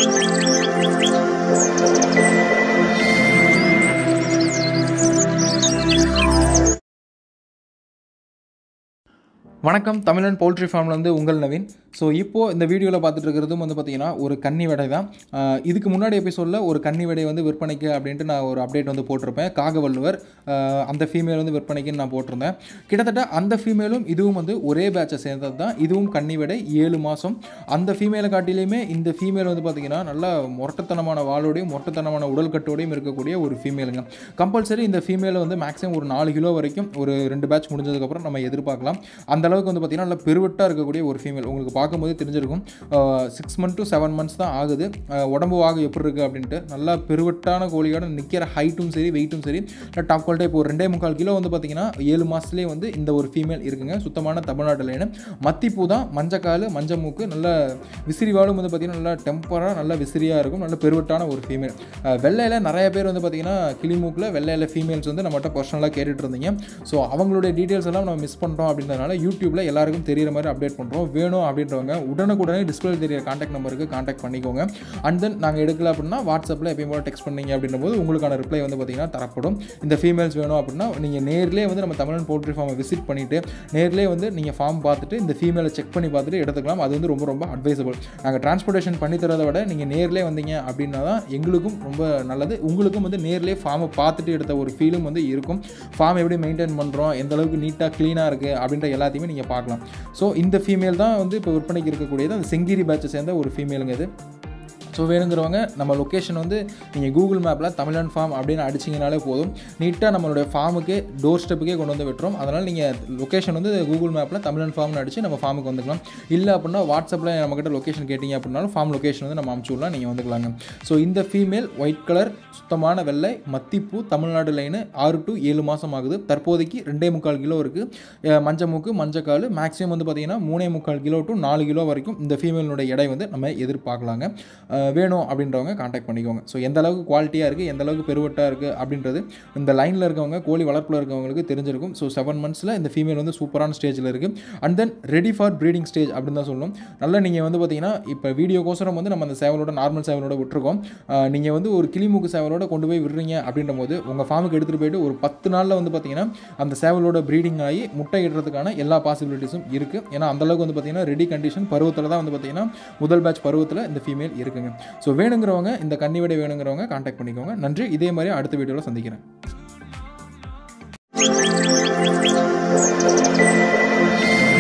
வணக்கம் தமிழன் பவுல்ட்ரி ஃபார்ம்லேருந்து உங்கள் நவீன் ஸோ இப்போது இந்த வீடியோவில் பார்த்துட்டு இருக்கிறதும் வந்து பார்த்தீங்கன்னா ஒரு கன்னி விடை தான் ஆஹ் இதுக்கு முன்னாடி எபிசோடில் ஒரு கன்னி விடை வந்து விற்பனைக்கு அப்படின்ட்டு நான் ஒரு அப்டேட் வந்து போட்டிருப்பேன் காகவல்லுவர் ஆஹ் அந்த ஃபீமேல் வந்து விற்பனைக்குன்னு நான் போட்டிருந்தேன் கிட்டத்தட்ட அந்த ஃபீமேலும் இதுவும் வந்து ஒரே பேட்சை சேர்ந்தது தான் இதுவும் கன்னி விடை ஏழு மாதம் அந்த ஃபீமேலை காட்டிலையுமே இந்த ஃபீமேல் வந்து பார்த்தீங்கன்னா நல்லா மொரட்டத்தனமான வாளோடையும் மொரட்டத்தனமான உடல் கட்டோடையும் இருக்கக்கூடிய ஒரு ஃபீமேலுங்க கம்பல்சரி இந்த ஃபீமேலை வந்து மேக்ஸிமம் ஒரு நாலு கிலோ வரைக்கும் ஒரு ரெண்டு பேட்ச் முடிஞ்சதுக்கப்புறம் நம்ம எதிர்பார்க்கலாம் அந்த அளவுக்கு வந்து பார்த்தீங்கன்னா நல்லா பெருவட்டாக இருக்கக்கூடிய ஒரு ஃபீமேல் உங்களுக்கு பார்க்கும்போது தெரிஞ்சிருக்கும் six month to seven months தான் ஆகுது அஹ் உடம்பு வாகு எப்படி இருக்குது அப்படின்ட்டு நல்லா பெருவட்டான கோழியோட நிற்கிற ஹைட்டும் சரி வெயிட்டும் சரி டாப் குவாலிட்டி இப்போ ஒரு ரெண்டே முக்கால் கிலோ வந்து பார்த்தீங்கன்னா ஏழு மாதத்துலேயே வந்து இந்த ஒரு ஃபீமேல் இருக்குங்க சுத்தமான தமிழ்நாட்டு லைனு மத்திப்பூ தான் மஞ்சக்கால் மஞ்ச மூக்கு நல்ல விசிறிவாலும் வந்து பார்த்தீங்கன்னா நல்லா டெம்பராக நல்லா விசிறியாக இருக்கும் நல்ல பெருவட்டான ஒரு ஃபீமேல் வெள்ளையில் நிறைய பேர் வந்து பார்த்தீங்கன்னா கிளிமூக்கில் வெள்ளையில் ஃபீமேல்ஸ் வந்து நம்மகிட்ட பர்சனலாக கேட்டுட்டு இருந்தீங்க ஸோ அவங்களுடைய டீட்டெயில்ஸ் எல்லாம் நம்ம மிஸ் பண்ணுறோம் அப்படின்றதுனால யூடியூப்பில் எல்லாருக்கும் தெரியிற மாதிரி அப்டேட் பண்ணுறோம் வேணும் அப்படின்றவங்க உடனுக்குடனே டிஸ்பிளே தெரிய காண்டாக்ட் நம்பருக்கு காண்டாக்ட் பண்ணிக்கோங்க அண்ட் தென் நாங்கள் எடுக்கல அப்படின்னா வாட்ஸ்அப்பில் எப்பயும் போல டெக்ஸ்ட் பண்ணீங்க அப்படின்ற போது உங்களுக்கான ரிப்ளை வந்து பார்த்தீங்கன்னா தரப்படும் இந்த ஃபீமேல்ஸ் வேணும் அப்படின்னா நீங்கள் நேர்லேயே வந்து நம்ம தமிழன் போல்ட்ரி ஃபார்மை விசிட் பண்ணிவிட்டு நேர்லேயே வந்து நீங்கள் ஃபார்ம் பார்த்துட்டு இந்த ஃபீமேலை செக் பண்ணி பார்த்துட்டு எடுத்துக்கலாம் அது வந்து ரொம்ப ரொம்ப அட்வைசபிள் நாங்கள் டிரான்ஸ்போர்ட்டேஷன் பண்ணி தரதை விட நீங்கள் நேர்லேயே வந்தீங்க அப்படின்னா தான் எங்களுக்கும் ரொம்ப நல்லது உங்களுக்கும் வந்து நேர்லேயே ஃபார்மை பார்த்துட்டு எடுத்த ஒரு ஃபீலும் வந்து இருக்கும் ஃபார்ம் எப்படி மெயின்டைன் பண்ணுறோம் எந்த அளவுக்கு நீட்டாக க்ளீனாக இருக்குது அப்படின்ற எல்லாத்தையுமே நீங்கள் பார்க்கலாம் ஸோ இந்த ஃபீமேல் தான் வந்து இப்போ விற்பனைக்கு இருக்கக்கூடியது அந்த செங்கிரி பேட்சை சேர்ந்த ஒரு ஃபீமேலுங்க இது ஸோ வேணுங்கிறவங்க நம்ம லொக்கேஷன் வந்து நீங்கள் கூகுள் மேப்பில் தமிழன் ஃபார்ம் அப்படின்னு அடிச்சிங்கனாலே போதும் நீட்டாக நம்மளுடைய ஃபார்முக்கு டோர் ஸ்டெப்புக்கே கொண்டு வந்து விட்டுரும் அதனால் நீங்கள் லொக்கேஷன் வந்து கூகுள் மேப்பில் தமிழன் ஃபார்ம்னு அடித்து நம்ம ஃபார்முக்கு வந்துக்கலாம் இல்லை அப்படின்னா வாட்ஸ்அப்பில் நம்மக்கிட்ட லொக்கேஷன் கேட்டிங்க அப்படின்னாலும் ஃபார்ம் லொக்கேஷன் வந்து நம்ம அமுச்சு விடலாம் நீங்கள் வந்துக்கலாங்க ஸோ இந்த ஃபீமேல் ஒயிட் கலர் சுத்தமான வெள்ளை மத்திப்பூ தமிழ்நாடு லைனு ஆறு டு ஏழு மாதம் ஆகுது தற்போதைக்கு ரெண்டே முக்கால் கிலோ இருக்குது மஞ்சள் மூக்கு மஞ்சக்கால் மேக்ஸிமம் வந்து பார்த்தீங்கன்னா மூணே முக்கால் கிலோ டு நாலு கிலோ வரைக்கும் இந்த ஃபீமேலினுடைய எடை வந்து நம்ம எதிர்பார்க்கலாங்க அஹ் வேணும் அப்படின்றவங்க காண்டாக்ட் பண்ணிக்கோங்க ஸோ எந்த அளவுக்கு குவாலிட்டியாக இருக்குது எந்த அளவுக்கு பெருவட்டாக இருக்குது அப்படின்றது இந்த லைனில் இருக்கவங்க கோழி வளர்ப்பில் இருக்கவங்களுக்கு தெரிஞ்சிருக்கும் ஸோ செவன் மந்த்ஸில் இந்த ஃபீமேல் வந்து சூப்பரான ஸ்டேஜில் இருக்குது and then ready for breeding stage அப்படின்னு தான் சொல்லணும் நல்லா நீங்கள் வந்து பார்த்தீங்கன்னா இப்போ வீடியோக்கோசரம் வந்து நம்ம அந்த சேவலோட நார்மல் சேவலோட விட்டுருக்கோம் நீங்கள் வந்து ஒரு கிளிமூக்கு சேவலோட கொண்டு போய் விடுறீங்க அப்படின்ற போது உங்கள் ஃபார்முக்கு எடுத்துகிட்டு போயிட்டு ஒரு பத்து நாளில் வந்து பார்த்தீங்கன்னா அந்த சேவலோட ப்ரீடிங் ஆகி முட்டை இடுறதுக்கான எல்லா பாசிபிலிட்டிஸும் இருக்குது ஏன்னா அந்தளவுக்கு வந்து பார்த்தீங்கன்னா ரெடி கண்டிஷன் பருவத்தில் தான் வந்து பார்த்தீங்கன்னா முதல் பேட்ச் பருவத்தில் இந்த ஃபீமேல் இருக்குங்க ஸோ வேணுங்கிறவங்க இந்த கன்னி விடை வேணுங்கிறவங்க காண்டாக்ட் பண்ணிக்கோங்க நன்றி இதே மாதிரி அடுத்த வீடியோவில் சந்திக்கிறேன்